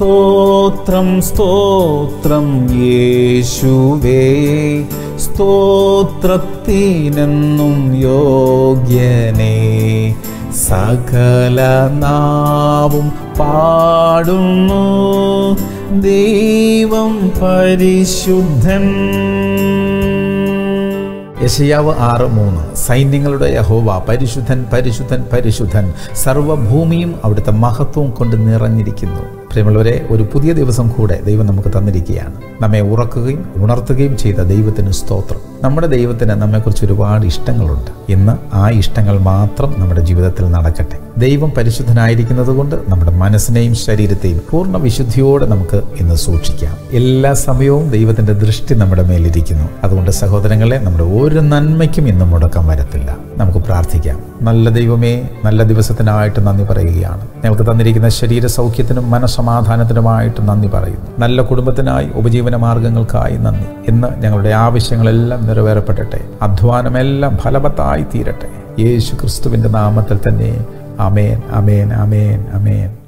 സ്തോത്രം സ്തോത്രം യേശുവേ സ്തോത്രത്തിനെന്നും യോഗ്യനേ സകല നാവും പാടുന്നു ദൈവം പരിശുദ്ധൻ യശയാവ് ആറ് മൂന്ന് സൈന്യങ്ങളുടെ യഹോവ പരിശുദ്ധൻ പരിശുദ്ധൻ പരിശുദ്ധൻ സർവ്വഭൂമിയും അവിടുത്തെ മഹത്വം കൊണ്ട് നിറഞ്ഞിരിക്കുന്നു പ്രിയമുള്ളവരെ ഒരു പുതിയ ദിവസം കൂടെ ദൈവം നമുക്ക് തന്നിരിക്കുകയാണ് നമ്മെ ഉറക്കുകയും ഉണർത്തുകയും ചെയ്ത ദൈവത്തിന് സ്തോത്രം നമ്മുടെ ദൈവത്തിന് നമ്മെക്കുറിച്ച് ഒരുപാട് ഇഷ്ടങ്ങളുണ്ട് ഇന്ന് ആ ഇഷ്ടങ്ങൾ മാത്രം നമ്മുടെ ജീവിതത്തിൽ നടക്കട്ടെ ദൈവം പരിശുദ്ധനായിരിക്കുന്നത് കൊണ്ട് നമ്മുടെ മനസ്സിനെയും ശരീരത്തെയും പൂർണ്ണ വിശുദ്ധിയോടെ നമുക്ക് ഇന്ന് സൂക്ഷിക്കാം എല്ലാ സമയവും ദൈവത്തിന്റെ ദൃഷ്ടി നമ്മുടെ മേലിരിക്കുന്നു അതുകൊണ്ട് സഹോദരങ്ങളെ നമ്മുടെ ഒരു നന്മയ്ക്കും ഇന്ന് മുടക്കം വരത്തില്ല നമുക്ക് പ്രാർത്ഥിക്കാം നല്ല ദൈവമേ നല്ല ദിവസത്തിനായിട്ട് നന്ദി പറയുകയാണ് ഞങ്ങൾക്ക് തന്നിരിക്കുന്ന ശരീര സൗഖ്യത്തിനും മനസമാധാനത്തിനുമായിട്ട് നന്ദി പറയുന്നു നല്ല കുടുംബത്തിനായി ഉപജീവന മാർഗങ്ങൾക്കായി നന്ദി ഇന്ന് ഞങ്ങളുടെ ആവശ്യങ്ങളെല്ലാം നിറവേറപ്പെടട്ടെ അധ്വാനമെല്ലാം ഫലവത്തായി തീരട്ടെ യേശു ക്രിസ്തുവിൻ്റെ നാമത്തിൽ തന്നെ അമേൻ അമേൻ അമേൻ അമേൻ